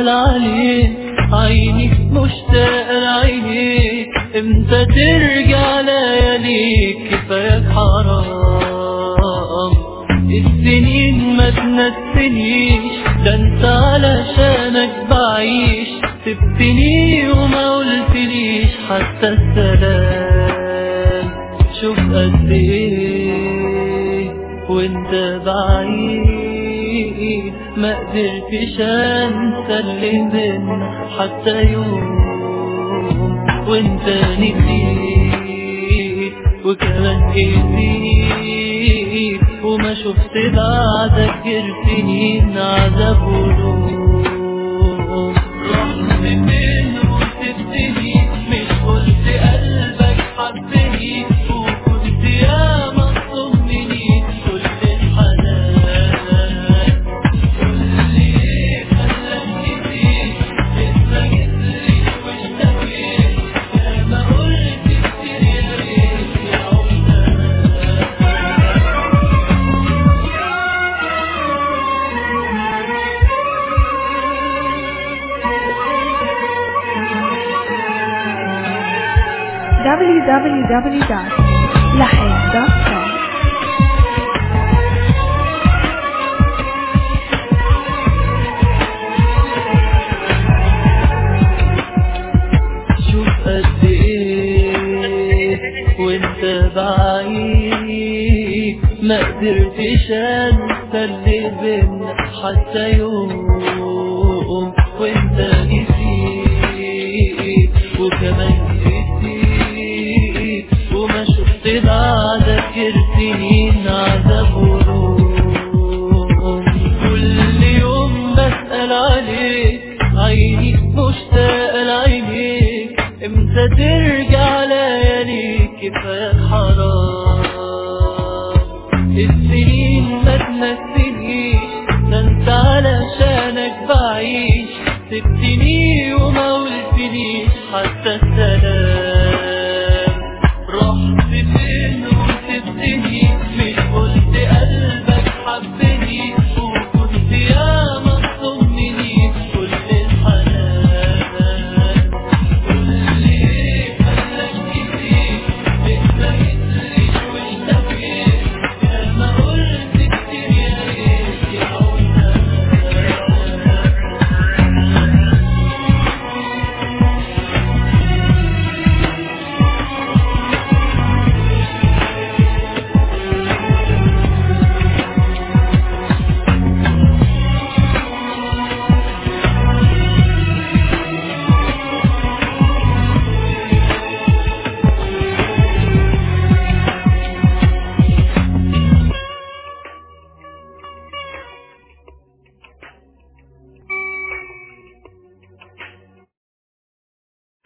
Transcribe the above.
بسأل عليك عيني مشتاق لعينيك امتى ترجع لياليك كفاية حرام السنين ما تنسنيش ده انت علشانك بعيش سبتني وما قلتليش حتى السلام شوف قد ايه وانت بعيد ما قدرتش انسى اللي بينا حتى يوم وانت نسيت وكمان نسيت وما شفت بعدك غير سنين عذاب ولوم رغم من وسبتني مش قلت قلبك حبني وكنت يا مصمني كل الحنان قول لي ايه خلاك نسيت لسه جيتلي واشتكيت يا ما قلت كتير يا ريت يا عمرنا www.lahid.com شوف قد ايه وانت بعيد ما قدرتش انسى اللي بينا حتى يوم وانت نسيت وكمان نسيت وما شفت بعدك غير سنين عذاب ولوم كل يوم بسأل عليك عيني مشتاق لعينيك امتى ترجع لياليك كفاية حرام السنين ما تنسينيش ده انت علشانك بعيش سبتني وما قلتليش حتى السلام